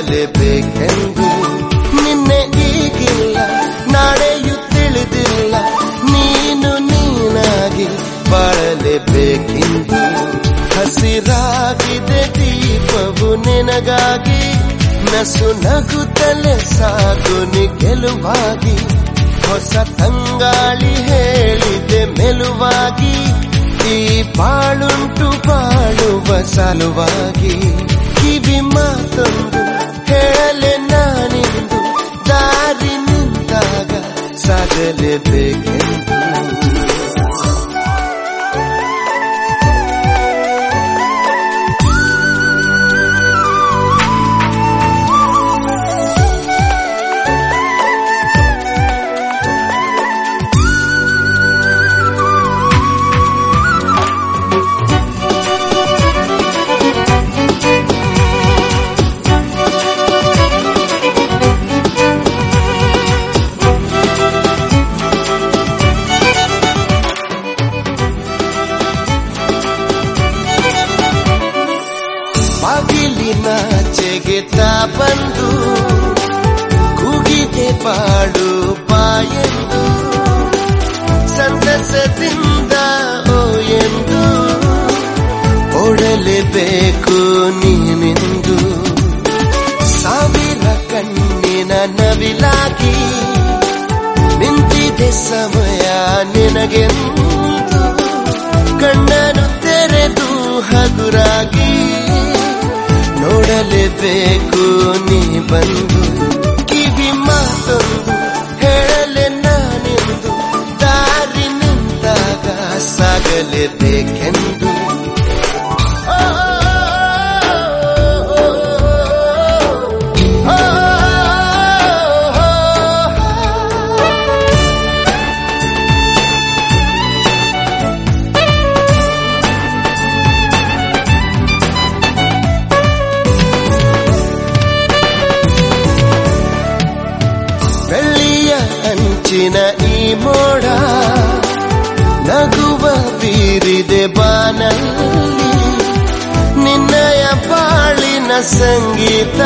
ಸಾಗಲೇಬೇಕೆಂದು ನಿನ್ನೆ ಈಗಿಲ್ಲ ನಾಳೆಯೂ ತಿಳಿದಿಲ್ಲ ನೀನು ನೀನಾಗಿ ಬಾಳಲೇಬೇಕೆಂದು ಹಸಿರಾಗಿದೆ ದೀಪವು ನಿನಗಾಗಿ ನಸು ನಗುತ್ತಲೆ ಸಾಗು ನಿ ಗೆಲುವಾಗಿ ಹೊಸ ತಂಗಾಳಿ ಹೇಳಿದೆ ಮೆಲುವಾಗಿ ಈ ಬಾಳುಂಟು ಬಾಳುವ ಸಲುವಾಗಿ ಕಿವಿ ಮಾತೊಂದು ಹೇಳಲೆ ನಾನಿಂದು ದಾರಿ ನಿಂತಾಗ ಸಾಗಲೇಬೇಕೆಂದು ಬಾಗಿಲಿನಾಚೆಗೆ ತಾ ಬಂದು ಕೂಗಿದೆ ಬಾಳು ಬಾಯೆಂದು ಸಂತಸದಿಂದ ಓ ಎಂದು ಓಡಲೇಬೇಕು ನೀನೆಂದು ಸಾವಿರ ಕಣ್ಣಿನ ನವಿಲಾಗಿ ನಿಂತಿದೆ ಸಮಯ ನಿನಗೆಂದು ಕಣ್ಣನು ತೆರೆದು ಹಗುರಾಗಿ ನೋಡಲೇಬೇಕು ನೀ ಬಂದು ಕಿವಿ ಮಾತೊಂದು ಹೇಳಲೆ ನಾನೆಂದು ದಾರಿ ನಿಂತಾಗ ಸಾಗಲೇಬೇಕೆಂದು ಓ, ಓ, ಓ, ಓ, ಬೆಳ್ಳಿಯ ಅಂಚಿನ ಈ ಮೋಡ ನಗುವ ಬೀರಿದೆ ಬಾನಲ್ಲಿ ನಿನ್ನಯ ಬಾಳಿನ ಸಂಗೀತ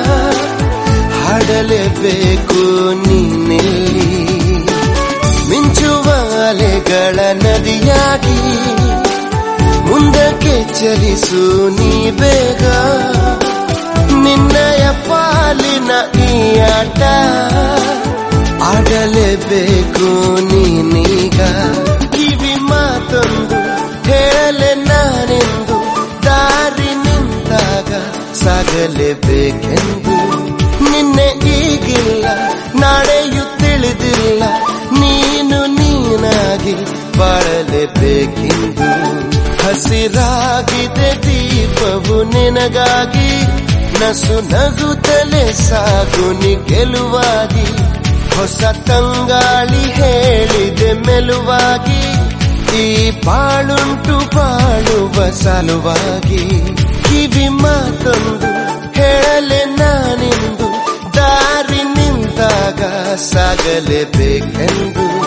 ಹಾಡಲೇಬೇಕು ನೀನಿಲ್ಲಿ ಮಿಂಚುವ ಅಲೆಗಳ ನದಿಯಾಗಿ ಮುಂದಕ್ಕೆ ಚಲಿಸು ನೀ ಬೇಗ ನಿನ್ನಯ ಪಾಲಿನ ಈ ಆಟ ಆಡಲೇಬೇಕು ನೀನೀಗ ಕಿವಿ ಮಾತೊಂದು ಹೇಳಲೆ ನಾನೆಂದು ದಾರಿ ನಿಂತಾಗ ಸಾಗಲೇಬೇಕೆಂದು ನಿನ್ನೆ ಈಗಿಲ್ಲ ನಾಳೆಯೂ ತಿಳಿದಿಲ್ಲ ನೀನು ನೀನಾಗಿ ಬಾಳಲೇಬೇಕೆಂದು ಹಸಿರಾಗಿದೆ ದೀಪವು ನಿನಗಾಗಿ ನಸು ನಗುತ್ತಲೆ ಸಾಗು ನಿ ಗೆಲುವಾಗಿ ಹೊಸ ತಂಗಾಳಿ ಹೇಳಿದೆ ಮೆಲುವಾಗಿ ಈ ಬಾಳುಂಟು ಬಾಳುವ ಸಲುವಾಗಿ ಕಿವಿ ಮಾತೊಂದು ಹೇಳಲೆ ನಾನಿಂದು ದಾರಿ ನಿಂತಾಗ ಸಾಗಲೇಬೇಕೆಂದು